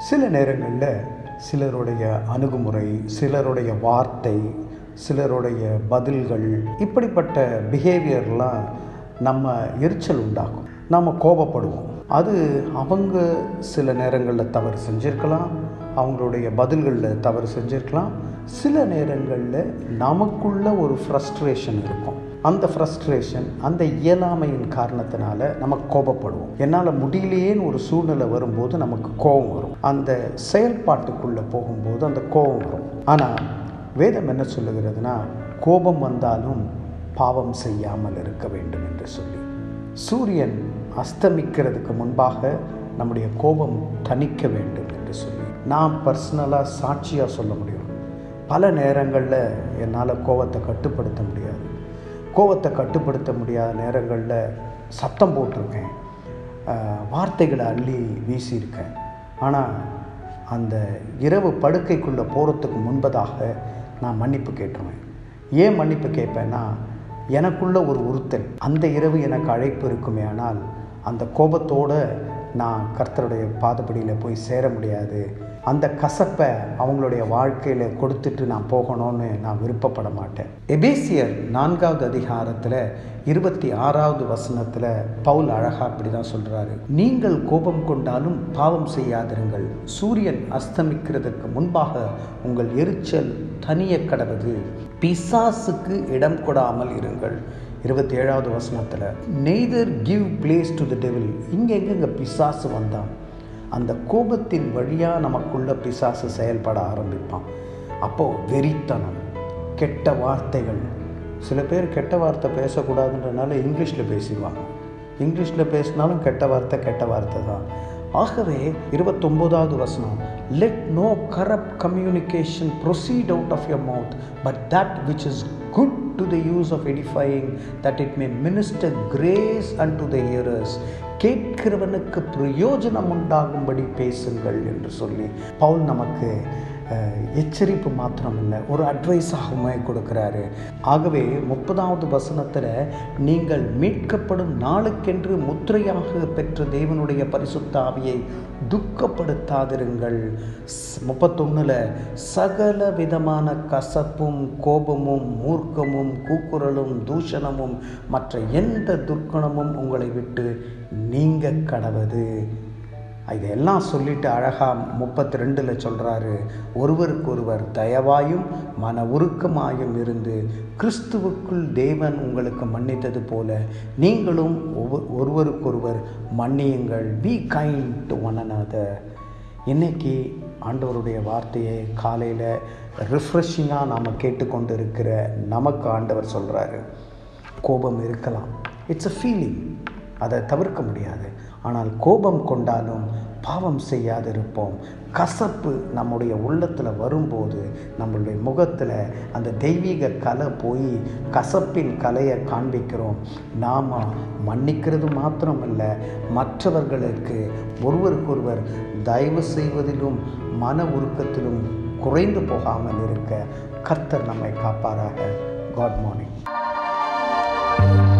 சில நேரங்களில் சிலருடைய அணுகுமுறை சிலருடைய வார்த்தை சிலருடைய பதில்கள் இப்படிப்பட்ட பிஹேவியர்லாம் நம்ம எரிச்சல் உண்டாக்கும் நம்ம கோபப்படுவோம் அது அவங்க சில நேரங்களில் தவறு செஞ்சிருக்கலாம் அவங்களுடைய பதில்களில் தவறு செஞ்சிருக்கலாம் சில நேரங்களில் நமக்குள்ள ஒரு ஃப்ரஸ்ட்ரேஷன் இருக்கும் அந்த ஃப்ரஸ்ட்ரேஷன் அந்த இயலாமையின் காரணத்தினால நமக்கு கோபப்படுவோம் என்னால் முடியலையேன்னு ஒரு சூழ்நிலை வரும்போது நமக்கு கோபம் வரும் அந்த செயல்பாட்டுக்குள்ளே போகும்போது அந்த கோபம் வரும் ஆனால் வேதம் என்ன சொல்லுகிறதுனா கோபம் வந்தாலும் பாவம் செய்யாமல் இருக்க வேண்டும் என்று சொல்லி சூரியன் அஸ்தமிக்கிறதுக்கு முன்பாக நம்முடைய கோபம் தணிக்க வேண்டும் என்று சொல்லி நான் பர்சனலாக சாட்சியாக சொல்ல முடியும் பல நேரங்களில் என்னால் கோபத்தை கட்டுப்படுத்த முடியாது கோபத்தை கட்டுப்படுத்த முடியாத நேரங்களில் சத்தம் போட்டிருக்கேன் வார்த்தைகளை அள்ளி வீசியிருக்கேன் ஆனால் அந்த இரவு படுக்கைக்குள்ளே போகிறதுக்கு முன்பதாக நான் மன்னிப்பு கேட்டுருவேன் ஏன் மன்னிப்பு கேட்பேன்னா எனக்குள்ள ஒரு உறுத்தல் அந்த இரவு எனக்கு அழைப்பு இருக்குமே ஆனால் அந்த கோபத்தோடு நான் கர்த்தருடைய பாதப்படியில் போய் சேர முடியாது அந்த கசப்பை அவங்களுடைய வாழ்க்கையில் கொடுத்துட்டு நான் போகணும்னு நான் விருப்பப்பட மாட்டேன் எபேசியர் நான்காவது அதிகாரத்தில் இருபத்தி ஆறாவது வசனத்தில் பவுல் அழகா அப்படி தான் சொல்கிறாரு நீங்கள் கோபம் கொண்டாலும் பாவம் செய்யாதிருங்கள் சூரியன் அஸ்தமிக்கிறதுக்கு முன்பாக உங்கள் எரிச்சல் தனிய கடவது பிசாசுக்கு இடம் கொடாமல் இருங்கள் இருபத்தி ஏழாவது வசனத்தில் neither give place to the devil இங்கே எங்கெங்க பிசாசு வந்தான் அந்த கோபத்தின் வழியாக நமக்குள்ள பிசாசு செயல்பட ஆரம்பிப்பான் அப்போது வெறித்தனம் கெட்ட வார்த்தைகள் சில பேர் கெட்ட வார்த்தை பேசக்கூடாதுன்றனால இங்கிலீஷில் பேசிடுவாங்க இங்கிலீஷில் பேசினாலும் கெட்ட வார்த்தை கெட்ட வார்த்தை தான் ஆகவே இருபத்தொம்போதாவது வசனம் let no corrupt communication proceed out of your mouth but that which is good to the use of edifying that it may minister grace and to the hearers கேட்கிறவனுக்கு பிரயோஜனம் உண்டாகும்படி பேசுங்கள் என்று சொல்லி பவுல் நமக்கு எச்சரிப்பு மாத்திரம் இல்லை ஒரு அட்வைஸாகவுமே கொடுக்குறாரு ஆகவே முப்பதாவது வசனத்தில் நீங்கள் மீட்கப்படும் நாளுக்கென்று முத்திரையாக பெற்ற தேவனுடைய பரிசுத்த ஆவியை துக்கப்படுத்தாதிருங்கள் முப்பத்தொன்னில் சகல விதமான கசப்பும் கோபமும் மூர்க்கமும் கூக்குரலும் தூஷணமும் மற்ற எந்த துர்க்கணமும் உங்களை விட்டு நீங்க கடவது இதெல்லாம் சொல்லிட்டு அழகாக முப்பத்தி ரெண்டில் சொல்கிறாரு ஒருவருக்கொருவர் தயவாயும் மன உருக்கமாயும் இருந்து கிறிஸ்துவுக்குள் தேவன் உங்களுக்கு மன்னித்தது போல நீங்களும் ஒருவருக்கொருவர் மன்னியுங்கள் be kind to one another இன்னைக்கு ஆண்டவருடைய வார்த்தையை காலையில் ரிஃப்ரெஷிங்காக நாம் கேட்டுக்கொண்டு இருக்கிற நமக்கு ஆண்டவர் சொல்கிறாரு கோபம் இருக்கலாம் இட்ஸ் அ ஃபீலிங் அதை தவிர்க்க முடியாது ஆனால் கோபம் கொண்டாலும் பாவம் செய்யாதிருப்போம் கசப்பு நம்முடைய உள்ளத்தில் வரும்போது நம்மளுடைய முகத்தில் அந்த தெய்வீக கலை போய் கசப்பின் கலையை காண்பிக்கிறோம் நாம் மன்னிக்கிறது மாத்திரமல்ல மற்றவர்களுக்கு ஒருவருக்கொருவர் தயவு செய்வதிலும் மன உருக்கத்திலும் குறைந்து போகாமல் இருக்க கர்த்தர் நம்மை காப்பாராக காட் மார்னிங்